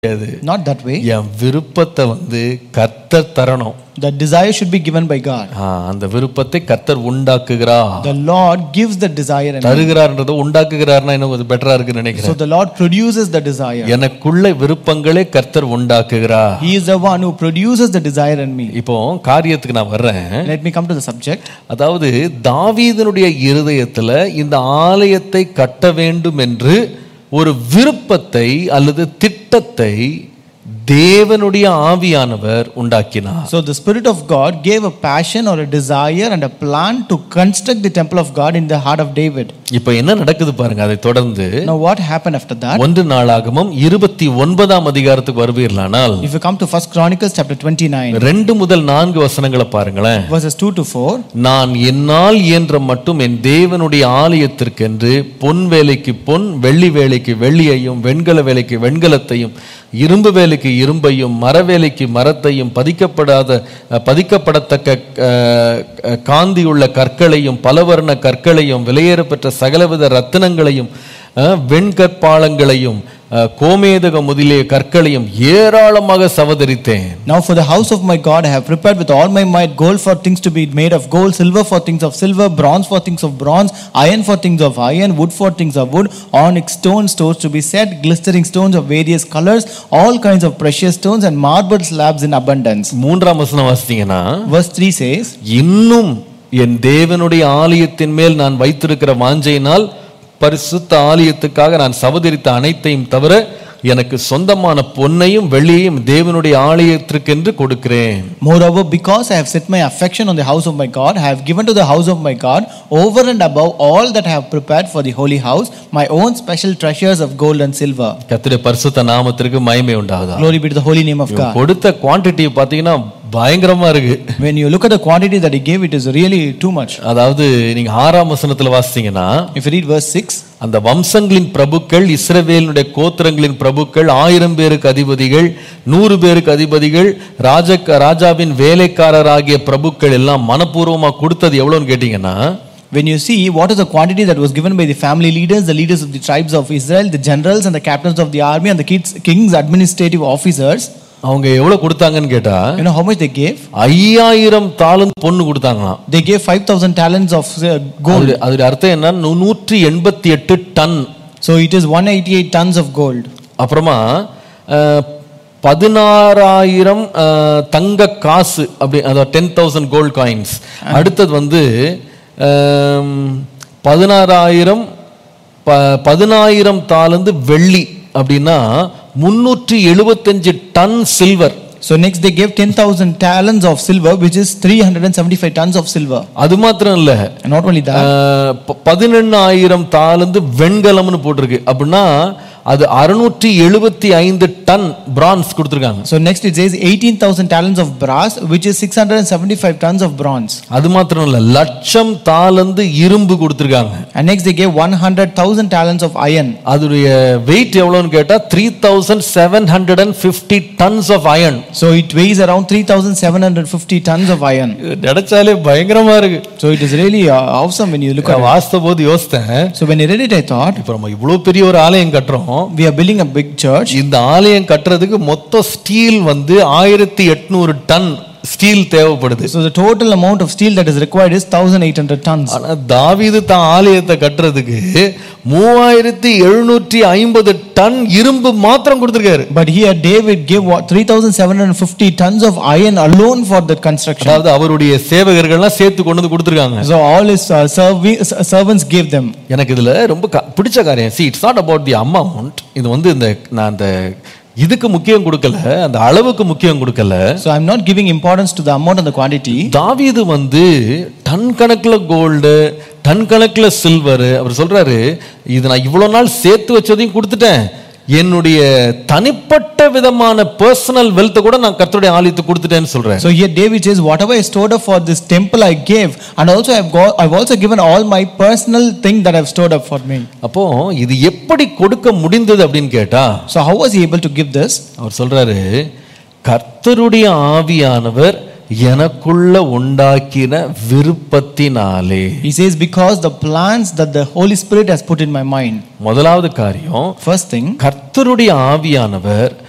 கிடையாது Not that way. என் விருப்பத்தை வந்து கர்த்தர் தரணும் The desire should be given by God. ஆ, அந்த விருப்பத்தை கர்த்தர் உண்டாக்குகிறா The Lord gives the desire and தருகிறார்ன்றதை உண்டாக்குகிறார்னா இன்னும் கொஞ்சம் பெட்டரா இருக்குன்னு so நினைக்கிறேன் the Lord produces the desire. எனக்குள்ள விருப்பங்களே கர்த்தர் உண்டாக்குகிறா He is the one who produces the desire in me. இப்போ காரியத்துக்கு நான் வர்றேன் Let me come to the subject. அதாவது தாவீதனுடைய இருதயத்துல இந்த ஆலயத்தை கட்ட வேண்டும் என்று ஒரு விருப்பத்தை அல்லது திட்டத்தை தேவனுடைய ஆவியானவர் உண்டாக்கினார் So the Spirit of God gave a passion or a desire and a plan to construct the temple of God in the heart of David. இப்போ என்ன நடக்குது பாருங்க அதை தொடர்ந்து Now what happened after that? ஒன்று நாளாகமும் இருபத்தி ஒன்பதாம் அதிகாரத்துக்கு வருவீர்களானால் If you come to First Chronicles chapter 29, ரெண்டு முதல் நான்கு வசனங்களை பாருங்களேன் verses 2 to 4. நான் என்னால் இயன்ற மட்டும் என் தேவனுடைய ஆலயத்திற்கென்று பொன் வேலைக்கு பொன் வெள்ளி வேலைக்கு வெள்ளியையும் வெண்கல வேலைக்கு வெண்கலத்தையும் இரும்பு வேலைக்கு இரும்பையும் மர வேலைக்கு மரத்தையும் பதிக்கப்படாத அஹ், பதிக்கப்படத்தக்க அஹ், அஹ், காந்தியுள்ள கற்களையும் பலவர்ண கற்களையும் விலையேறப்பெற்ற சகலவித ரத்தினங்களையும் அஹ், வெண்கற்பாலங்களையும் அஹ், கோமேதக முதலிய கற்களையும் ஏராளமாக சவதரித்தேன் Now for the house of my God I have prepared with all my might gold for things to be made of gold, silver for things of silver, bronze for things of bronze, iron for things of iron, wood for things of wood, onyx stone stores to be set, glistering stones of various colors, all kinds of precious stones and marble slabs in abundance. மூன்றாம் வசனம் வாசித்தீங்கன்னா Verse 3 says, இன்னும் என் தேவனுடைய ஆலயத்தின் மேல் நான் வைத்திருக்கிற வாஞ்சையினால் பரிசுத்த ஆலயத்துக்காக நான் சவதரித்த அனைத்தையும் தவிர எனக்கு சொந்தமான பொன்னையும் வெள்ளியையும் தேவனுடைய ஆலயத்திற்கென்று கொடுக்கிறேன் Moreover, because I have set my affection on the house of my God, I have given to the house of my God over and above all that I have prepared for the holy house, my own special treasures of gold and silver. கர்த்தருடைய பரிசுத்த நாமத்திற்கு மகிமை உண்டாகுதா Glory be to the holy name of God. கொடுத்த குவான்டிட்டியை பார்த்தீங்கன்னா பயங்கரமா இருக்கு When you look at the quantity that he gave, it is really too much. அதாவது நீங்க ஆறாம் வசனத்துல வாசிச்சீங்கன்னா If you read verse 6, அந்த வம்சங்களின் பிரபுக்கள் இஸ்ரவேலினுடைய கோத்திரங்களின் பிரபுக்கள் ஆயிரம் பேருக்கு அதிபதிகள் நூறு பேருக்கு அதிபதிகள் ராஜ ராஜாவின் வேலைக்காரராகிய பிரபுக்கள் எல்லாம் மனப்பூர்வமா கொடுத்தது எவ்வளவுன்னு கேட்டீங்கன்னா when you see what is the quantity that was given by the family leaders, the leaders of the tribes of Israel, the generals and the captains of the army, and the kids, king's administrative officers, அவங்க எவ்வளவு கொடுத்தாங்கன்னு கேட்டா you know how much they gave? ஐயாயிரம் தாளந்து பொண்ணு கொடுத்தாங்களாம் They gave 5,000 talents of uh, gold. அது அதோட அர்த்தம் என்ன நூற்றி எண்பத்தி எட்டு ton So it is 188 tons of gold. அப்புறமா அஹ், பதினாறாயிரம் அஹ், தங்க காசு அப்படி அதாவது டென் தௌசண்ட் கோல்ட் காயின்ஸ் அடுத்தது வந்து அம், பதினாறாயிரம் ப பதினாயிரம் தாளந்து வெள்ளி அப்படின்னா முன்னூற்றி எழுபத்தஞ்சு ton silver So next they gave 10,000 talents of silver, which is 375 tons of silver. அது மாத்திரம் இல்ல And not only that, அஹ், ப- பதினெண்ணாயிரம் தாளந்து வெண்கலம்னு போட்டிருக்கு அப்படின்னா அது அறுநூற்றி எழுபத்தி ஐந்து டன் பிரான்ஸ் கொடுத்துருக்காங்க so next it says 18,000 talents of brass, which is 675 tons of bronze. அது மாத்திரம் இல்ல லட்சம் தாளந்து இரும்பு கொடுத்துருக்காங்க And next they gave 100,000 talents of iron. அதோடைய வெயிட் எவ்வளவுன்னு கேட்டா three thousand seven hundred and fifty tons of iron So it weighs around 3,750 tons of iron. நினைச்சாலே பயங்கரமா இருக்கு So it is really uh, awesome when you look at it. வாஸ்த போது யோசித்தேன் So when I read it, I thought, இப்ப நம்ம இவ்வளவு பெரிய ஒரு ஆலயம் கட்டுறோம் we are building a big church. இந்த ஆலயம் கட்டுறதுக்கு மொத்த ஸ்டீல் வந்து ஆயிரத்தி எட்நூறு டன் ஸ்டீல் தேவைப்படுது So the total amount of steel that is required is 1,800 tons. ஆனா தாவீது தான் ஆலயத்தை கட்டுறதுக்கு மூவாயிரத்தி எழுநூற்றி ஐம்பது டன் இரும்பு மாத்திரம் கொடுத்திருக்காரு But here David gave what 3,750 tons of iron alone for that construction. அதாவது அவருடைய சேவகர்கள்லாம் சேர்த்து கொண்டு வந்து கொடுத்துருக்காங்க So all his uh, servi- s- servants gave them. எனக்கு இதுல ரொம்ப க- பிடிச்ச காரியம் see it's not about the amount இது வந்து இந்த நான் அந்த இதுக்கு முக்கியம் கொடுக்கல அந்த அளவுக்கு முக்கியம் கொடுக்கல So I'm not giving importance to the amount and the quantity. தாவீது வந்து டன் கணக்குல கோல்டு டன் கணக்குல சில்வர் அவர் சொல்றாரு இது நான் இவ்வளவு நாள் சேர்த்து வச்சதையும் கொடுத்துட்டேன் என்னுடைய தனிப்பட்ட விதமான பர்சனல் வெல்த்தை கூட நான் கர்த்தருடைய ஆலயத்துக்கு கொடுத்துட்டேன்னு சொல்றேன் So here David says, whatever I stored up for this temple I gave, and also I've got I've also given all my personal thing that I've stored up for me. அப்போ இது எப்படி கொடுக்க முடிந்தது அப்படின்னு கேட்டா So how was he able to give this? அவர் சொல்றாரு கர்த்தருடைய ஆவியானவர் எனக்குள்ள உண்டாக்கின விருப்பத்தினாலே He says, because the plans that the Holy Spirit has put in my mind. முதலாவது காரியம் First thing, கர்த்தருடைய ஆவியானவர்